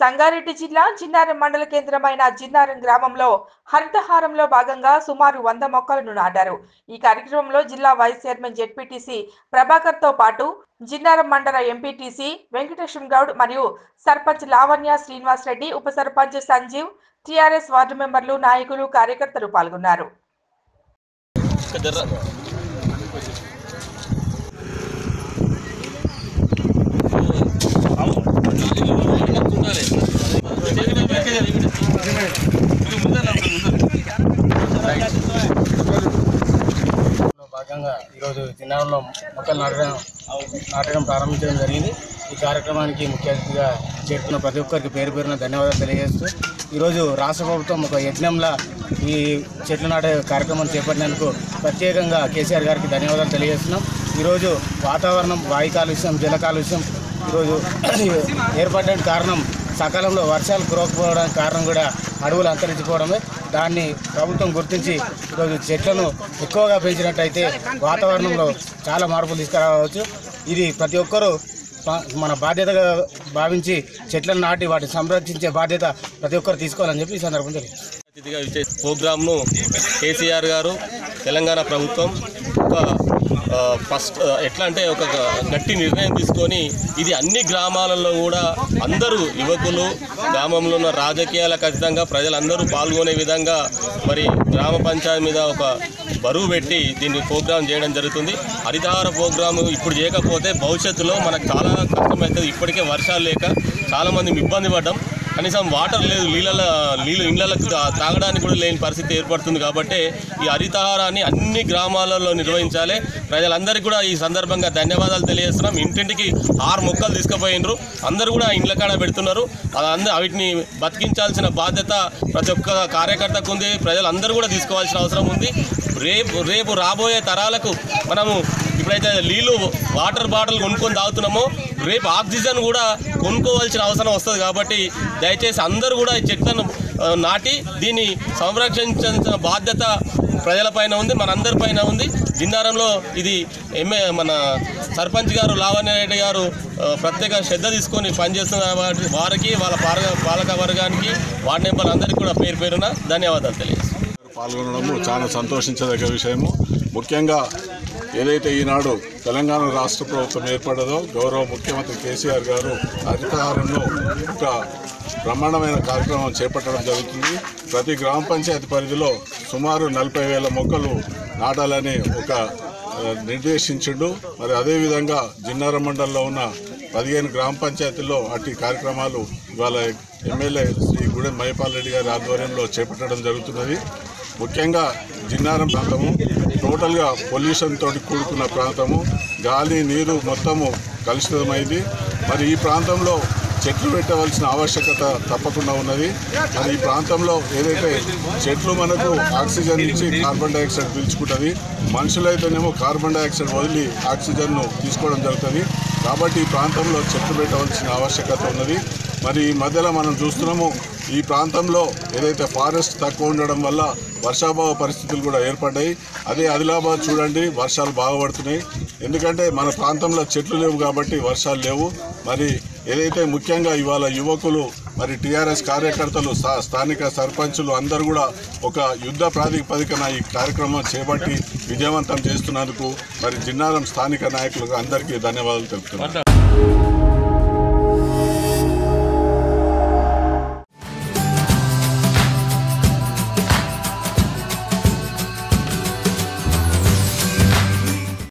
సంగారెడ్డి జిల్లా జిన్నారం మండల కేంద్రమైన జిన్నారం గ్రామంలో హరితహారంలో భాగంగా సుమారు వంద మొక్కలను నాటారు ఈ కార్యక్రమంలో జిల్లా వైస్ చైర్మన్ జెడ్పీటీసీ ప్రభాకర్ తో పాటు జిన్నారం మండల ఎంపీటీసీ వెంకటేశ్వర గౌడ్ మరియు సర్పంచ్ లావణ్య శ్రీనివాస్ రెడ్డి ఉప సర్పంచ్ సంజీవ్ టిఆర్ఎస్ వార్డు మెంబర్లు నాయకులు కార్యకర్తలు పాల్గొన్నారు లో భాగంగా ఈరోజు చిన్నారంలో మొక్కలు నాటడం నాటడం ప్రారంభించడం జరిగింది ఈ కార్యక్రమానికి ముఖ్య అతిథిగా చేరుకున్న ప్రతి ఒక్కరికి పేరు పేరున ధన్యవాదాలు తెలియజేస్తూ ఈరోజు రాష్ట్ర ప్రభుత్వం ఒక యజ్ఞంలా ఈ చెట్లు నాటే కార్యక్రమం చేపట్టినందుకు ప్రత్యేకంగా కేసీఆర్ గారికి ధన్యవాదాలు తెలియజేస్తున్నాం ఈరోజు వాతావరణం వాయు కాలుష్యం జల కాలుష్యం ఈరోజు ఏర్పడడానికి కారణం సకాలంలో వర్షాలు కురవకపోవడానికి కారణం కూడా అడవులు అంతరించిపోవడమే దాన్ని ప్రభుత్వం గుర్తించి ఈరోజు చెట్లను ఎక్కువగా పెంచినట్టయితే వాతావరణంలో చాలా మార్పులు తీసుకురావచ్చు ఇది ప్రతి ఒక్కరూ ప- మన బాధ్యతగా భావించి చెట్లను నాటి వాటిని సంరక్షించే బాధ్యత ప్రతి ఒక్కరు తీసుకోవాలని చెప్పి ఈ సందర్భంగా తెలియదు అతిథిగా ఇచ్చే ప్రోగ్రామ్ను కేసీఆర్ గారు తెలంగాణ ప్రభుత్వం ఒక ఆ, ఫస్ట్ ఆ, ఎట్లా అంటే ఒక గట్టి నిర్ణయం తీసుకొని ఇది అన్ని గ్రామాలలో కూడా అందరూ యువకులు గ్రామంలో ఉన్న రాజకీయాలకు ఖచ్చితంగా ప్రజలందరూ పాల్గొనే విధంగా మరి గ్రామ పంచాయతీ మీద ఒక బరువు పెట్టి దీన్ని ప్రోగ్రాం చేయడం జరుగుతుంది హరితహార ప్రోగ్రాం ఇప్పుడు చేయకపోతే భవిష్యత్తులో మనకు చాలా కష్టమవుతుంది ఇప్పటికే వర్షాలు లేక చాలామంది ఇబ్బంది పడ్డాం కనీసం వాటర్ లేదు నీళ్ళ నీళ్ళు ఇళ్ళకు తా- తాగడానికి కూడా లేని పరిస్థితి ఏర్పడుతుంది కాబట్టి ఈ హరితహారాన్ని అన్ని గ్రామాలలో నిర్వహించాలి ప్రజలందరికీ కూడా ఈ సందర్భంగా ధన్యవాదాలు తెలియజేస్తున్నాం ఇంటింటికి ఆరు మొక్కలు తీసుకుపోయినరు అందరూ కూడా ఇండ్ల కాడ పెడుతున్నారు అదంద వీటిని బతికించాల్సిన బాధ్యత ప్రతి ఒక్క కార్యకర్తకు ఉంది ప్రజలందరూ కూడా తీసుకోవాల్సిన అవసరం ఉంది రేపు రేపు రాబోయే తరాలకు మనము ఇప్పుడైతే నీళ్ళు వాటర్ బాటిల్ కొనుక్కొని తాగుతున్నామో రేపు ఆక్సిజన్ కూడా కొనుక్కోవాల్సిన అవసరం వస్తుంది కాబట్టి దయచేసి అందరూ కూడా ఈ చెట్లను ఆ, నాటి దీన్ని సంరక్షించాల్సిన బాధ్యత ప్రజలపైన ఉంది మనందరిపైన ఉంది జిన్నారంలో ఇది ఎంఏ మన సర్పంచ్ గారు లావణ్య రెడ్డి గారు ఆ, ప్రత్యేక శ్రద్ధ తీసుకొని పనిచేస్తున్న వారి- వారికి వాళ్ళ పాలక పాలక వర్గానికి వార్డు మెంబర్లు అందరికీ కూడా పేరు పేరున ధన్యవాదాలు తెలియజేస్తున్నాను పాల్గొనడము చాలా సంతోషించదగ్గ విషయము ముఖ్యంగా ఏదైతే ఈనాడు తెలంగాణ రాష్ట్ర ప్రభుత్వం ఏర్పడదో గౌరవ ముఖ్యమంత్రి కేసీఆర్ గారు హరితహారంలో ఒక బ్రహ్మాండమైన కార్యక్రమం చేపట్టడం జరుగుతుంది ప్రతి గ్రామ పంచాయతీ పరిధిలో సుమారు నలభై వేల మొక్కలు నాటాలని ఒక ఆ, నిర్దేశించిండు మరి అదేవిధంగా జిన్నార మండలంలో ఉన్న పదిహేను గ్రామ పంచాయతీల్లో అట్టి కార్యక్రమాలు ఇవాళ ఎమ్మెల్యే శ్రీ గుడెం మహిపాల్ రెడ్డి గారి ఆధ్వర్యంలో చేపట్టడం జరుగుతున్నది ముఖ్యంగా జిన్నారం ప్రాంతము టోటల్గా పొల్యూషన్ తోటి కూడుకున్న ప్రాంతము గాలి నీరు మొత్తము కలుషితమైంది మరి ఈ ప్రాంతంలో చెట్లు పెట్టవలసిన ఆవశ్యకత తప్పకుండా ఉన్నది మరి ఈ ప్రాంతంలో ఏదైతే చెట్లు మనకు ఆక్సిజన్ ఇచ్చి కార్బన్ డైఆక్సైడ్ పీల్చుకుంటుంది మనుషులైతేనేమో కార్బన్ డైఆక్సైడ్ వదిలి ఆక్సిజన్ను తీసుకోవడం జరుగుతుంది కాబట్టి ఈ ప్రాంతంలో చెట్లు పెట్టవలసిన ఆవశ్యకత ఉన్నది మరి ఈ మధ్యలో మనం చూస్తున్నాము ఈ ప్రాంతంలో ఏదైతే ఫారెస్ట్ తక్కువ ఉండడం వల్ల వర్షాభావ పరిస్థితులు కూడా ఏర్పడ్డాయి అదే ఆదిలాబాద్ చూడండి వర్షాలు బాగా పడుతున్నాయి ఎందుకంటే మన ప్రాంతంలో చెట్లు లేవు కాబట్టి వర్షాలు లేవు మరి ఏదైతే ముఖ్యంగా ఇవాళ యువకులు మరి టీఆర్ఎస్ కార్యకర్తలు స్థా- స్థానిక సర్పంచులు అందరూ కూడా ఒక యుద్ధ ప్రాతిపదికన ఈ కార్యక్రమం చేపట్టి విజయవంతం చేస్తున్నందుకు మరి జిన్నారం స్థానిక నాయకులకు అందరికీ ధన్యవాదాలు తెలుపుతున్నాను